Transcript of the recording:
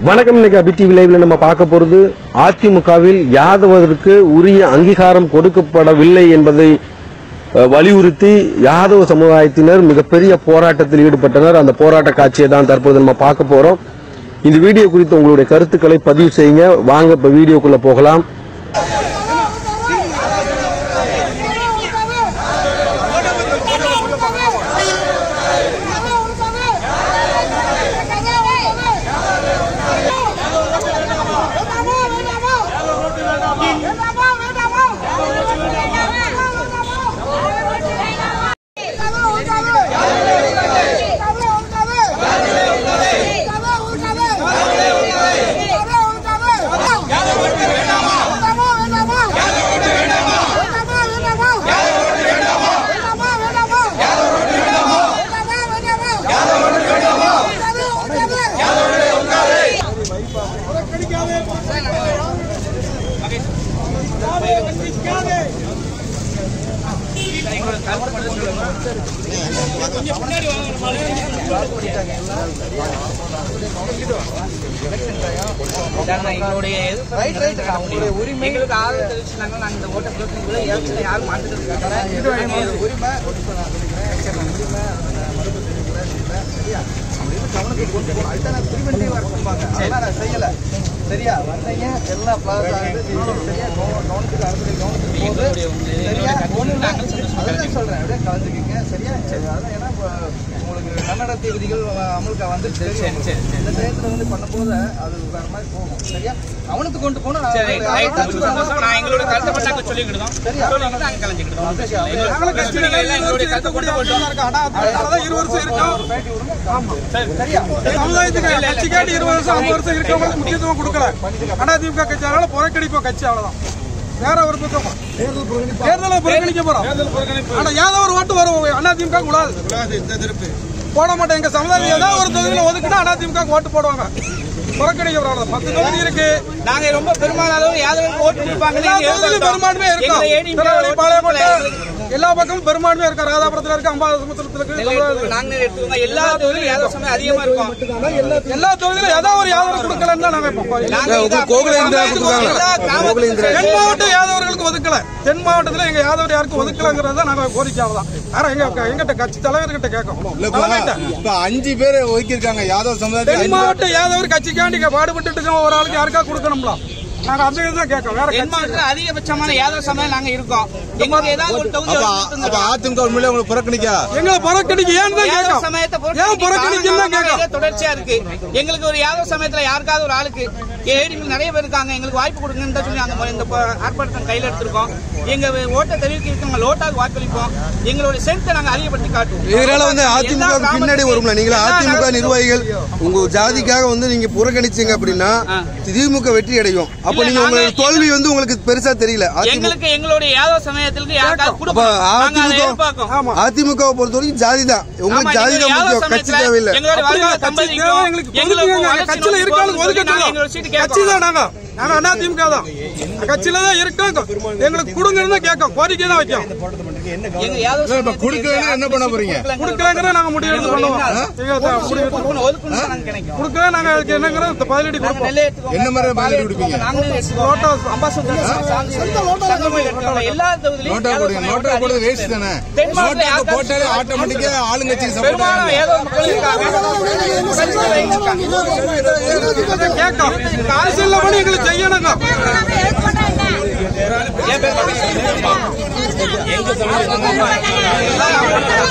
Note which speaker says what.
Speaker 1: வணக்கம் இன்னைக்கு அபி டிவி லைவ்ல நம்ம பார்க்க போறது அதிமுகவில் யாதவருக்கு உரிய அங்கீகாரம் கொடுக்கப்படவில்லை என்பதை அஹ், வலியுறுத்தி யாதவ சமுதாயத்தினர் மிகப்பெரிய போராட்டத்தில் ஈடுபட்டனர் அந்த போராட்ட காட்சியை தான் தற்போது நம்ம பார்க்க போறோம் இந்த வீடியோ குறித்து உங்களுடைய கருத்துக்களை பதிவு செய்யுங்க வாங்க இப்ப வீடியோக்குள்ள போகலாம்
Speaker 2: இதாங்க எங்களுடைய எதிர்ப்பு அவங்களுடைய உரிமை எங்களுக்கு ஆதரவு தெரிவிச்சுனாங்க நாங்க இந்த ஓட்ட பிரச்சனைக்குள்ள எலெக்ஷன் யாரும் மாட்டுறது இருக்காங்க உரிமை செய்யல சரியா வந்தீங்க எல்லா பிளாஸ் சரியா கவனத்துக்கு அரசு கவனத்துக்கு போது சரியா ஒண்ணு அதுதான் சொல்றேன் அப்படியே கலந்துக்கிங்க சரியா சரி அதான் ஏன்னா இப்ப உங்களுக்கு நன்னடத்தை விதிகள் அமலுக்கு வந்துருச்சு சரி சரி இந்த டயத்துல வந்து பண்ணும்போது அது வேற மாதிரி போகும் சரியா அவனுக்கு கொண்டு போனா
Speaker 3: நான் எங்களோட கருத்தை மட்டும் நாங்க சொல்லிக்கிட்டோம் சொல்லிக்கிட்டு நாங்க கலைஞ்சுக்கிட்டோம் எங்களோட கட்சியில எல்லாம் எங்களுடைய கருத்தை கொண்டு போட்டோம்
Speaker 4: இருபது வருஷம் இருக்கும்
Speaker 2: பேட்டி விடுங்க ஆமா சரியா
Speaker 4: சமுதாயத்துக்கு கட்சிக்காட்டி இருபது வருஷம் ஐம்பது வருஷம் இருக்கவங்களுக்கு முக்கியத்துவம் கொடுக்கல அதிமுக கட்சி அதனால புறக்கணிப்போம் கட்சி அவ்வளவுதான் வேற ஒரு பக்கம் தேர்தலை புறக்கணிக்க போறோம் ஆனா ஏதோ ஒரு ஓட்டு வரும் அதிமுக கூடாது போட மாட்டேன் எங்க சமுதாயம் ஏதாவது ஒரு தொகுதியில ஒதுக்கினா அதிமுக ஓட்டு போடுவாங்க புறக்கணிக்க போறோம் பத்து தொகுதி இருக்கு
Speaker 3: நாங்க ரொம்ப பெரும்பாலானவர் யாதவருக்கு ஓட்டு கொடுப்பாங்க
Speaker 4: எல்லா தொகுதியிலும் பெரும்பான்மையா இருக்கும் திருநெல்வேலி பாளையங்கோட்டை எல்லா பக்கமும் பெரும்பான்மையா இருக்கு ராதாபுரத்துல இருக்கு அம்பாசமுத்திரத்துல இருக்கு
Speaker 3: நாங்க எடுத்துக்கோங்க எல்லா தொழிலும் யாதவ சமயம் அதிகமா இருக்கும்
Speaker 4: எல்லா தொகுதியிலும் ஏதாவது ஒரு யாதவர் கொடுக்கலன்னு தான் நாங்க இப்போ
Speaker 3: நாங்க இது எல்லா கிராமத்துல
Speaker 4: தென் மாவட்ட யாதவர்களுக்கு ஒதுக்கல தென் மாவட்டத்துல எங்க யாதவர் யாருக்கும் ஒதுக்கலங்கிறத தான் நாங்க கோரிக்கை தான் ஆனா எங்க எங்கிட்ட கட்சி தலைவர்கிட்ட கேட்கும் தலைமையிட்ட.
Speaker 5: இப்ப அஞ்சு பேர் ஒதுக்கியிருக்காங்க யாதவ் சமுதாயத்தில்
Speaker 4: தென் மாவட்ட யாதவர் கட்சிக்காண்டி இங்க பாடுபட்டு இருக்கோம் ஒரு ஆளுக்கு யாருக்கா கொடுக்கணும்ல நாங்க அந்த இதுதான் கேட்கோம் வேற
Speaker 3: தென்
Speaker 4: கட்சி
Speaker 3: மாவட்டத்துல அதிகபட்சமான யாதவ சமயம் நாங்க இருக்கோம் எங்களுக்கு ஏதாவது ஒரு தொகுதி
Speaker 5: அப்ப
Speaker 3: ஒதுக்கி
Speaker 5: அப்ப அதிமுக உண்மையிலே உங்களுக்கு புறக்கணிக்கா
Speaker 4: எங்களை புறக்கணிக்க ஏன்னு தான்
Speaker 3: யாதவ
Speaker 4: கேட்கும்
Speaker 3: சமயத்தை
Speaker 4: ஏன் புறக்கணிக்கன்னு தான் கேட்கும்
Speaker 3: பொறுத்து தொடர்ச்சியா இருக்கு எங்களுக்கு ஒரு யாதவ சமயத்துல யாருக்காவது ஒரு ஆளுக்கு ஏடிகள் நிறைய பேர் இருக்காங்க எங்களுக்கு வாய்ப்பு கொடுங்கன்னு தான் சொல்லி நாங்க இந்த ப- ஆர்ப்பாட்டத்தை கையில எடுத்திருக்கோம் எங்க ஓட்டை தெரிவிக்க இருக்கவங்க லோட்டாக்கு வாக்களிப்போம் எங்களுடைய சென்த்தை நாங்க அதிகப்படுத்தி காட்டுவோம்
Speaker 6: இதனால வந்து அதிமுக
Speaker 3: எல்லா
Speaker 6: பின்னாடி
Speaker 3: கிராமத்துக்கும்
Speaker 6: வரும்ல நீங்களா
Speaker 3: எல்லா
Speaker 6: அதிமுக
Speaker 3: நகரத்துக்கும்
Speaker 6: நிர்வாகிகள் உங்க ஜாதிக்காக வந்து நீங்க புறக்கணிச்சீங்க அப்படின்னா திமுக வெற்றி அடையும் அப்ப
Speaker 3: இல்ல,
Speaker 6: நீங்க
Speaker 3: நாங்க-
Speaker 6: உங்களோட தோல்வி வந்து உங்களுக்கு பெருசா தெரியல அதிமுக
Speaker 3: எங்களுக்கு எங்களுடைய யாதவ சமயத்திற்கு யாருக்காவது
Speaker 6: அப்ப
Speaker 3: கொடுப்போம் நாங்க அதை
Speaker 6: அதிமுக
Speaker 3: எதிர்பார்க்கோம்
Speaker 6: அதிமுக பொறுத்த வரைக்கும் ஜாதி தான்
Speaker 3: ஆமா,
Speaker 6: உங்களுக்கு ஜாதி
Speaker 3: எங்க
Speaker 6: தான்
Speaker 3: யாதவ
Speaker 6: முக்கியம் கட்சி
Speaker 3: சமயத்துல
Speaker 6: தேவையில்லை
Speaker 3: எங்களுடைய
Speaker 4: அப்படியா?
Speaker 3: வாழ்வை
Speaker 4: கட்சி
Speaker 3: சம்பாதிக்கிறோம்.
Speaker 4: தேவை எங்களுக்கு
Speaker 3: எங்களுக்கு
Speaker 4: ஒதுக்குங்க.
Speaker 3: வளர்ச்சி
Speaker 4: கட்சியில
Speaker 3: நோக்கி
Speaker 4: இருக்காளுக்கு
Speaker 3: போகணும்னு சொல்லி நாங்க எங்களோட
Speaker 4: ஒதுக்கட்டும்
Speaker 3: சீட்டு
Speaker 4: கட்சி
Speaker 3: கேட்கறோம்.
Speaker 4: தான் நாங்க நாங்க அதிமுக தான் கட்சியில தான் இருக்கோம் எங்களுக்கு கொடுங்கன்னு தான் கேட்கும் கோரிக்கை தான் வைக்கும்
Speaker 3: எங்க யாதவ
Speaker 5: இப்ப
Speaker 3: சமயத்துக்கு
Speaker 5: கொடுக்கலன்னா என்ன பண்ண போறீங்க
Speaker 4: கொடுக்கலங்கிற நாங்க முடிவு எடுத்து பண்ணுவோம் எங்க த- முடிவு எடுத்து
Speaker 3: கொடுக்கணும், ஒதுக்கணும் தான் நாங்க நினைக்கிறோம்.
Speaker 4: கொடுக்கல நாங்க அதுக்கு என்னங்கிற பதிலடி
Speaker 3: நாங்க
Speaker 4: கொடுப்போம்
Speaker 3: நெல்லை எடுத்துக்கோங்க.
Speaker 5: என்ன மாதிரி
Speaker 3: பாலை
Speaker 5: பதிலடி கொடுப்பீங்க?
Speaker 3: நாங்களும் எடுத்துக்கோங்க. அம்பாசமுத்திரம் சாந்தி சங்கமம் எடுத்துக்கோங்க. எல்லா தொகுதியிலும்
Speaker 5: நோட்டா
Speaker 3: யாதவ
Speaker 5: கொடுங்க
Speaker 3: சமயம்
Speaker 5: நோட்டா
Speaker 3: ஓட்டு
Speaker 5: கொடுத்து
Speaker 3: அதிகம்
Speaker 5: வேஸ்ட் தானே
Speaker 3: தென் மாவட்டத்துல
Speaker 5: நோட்டா
Speaker 3: யாருக்காவது
Speaker 5: போட்டாலே ஆட்டோமேட்டிக்கா ஆளுங்கட்சி சப்போர்ட்
Speaker 3: பெரும்பாலும் ஏதோ மக்கள் இருக்காங்க
Speaker 4: அதை கேட்கும் அரசியல் பண்ணி எங்களுக்கு செய்யணுங்க
Speaker 3: என் பேர் மகேஷ். எங்க சமயம்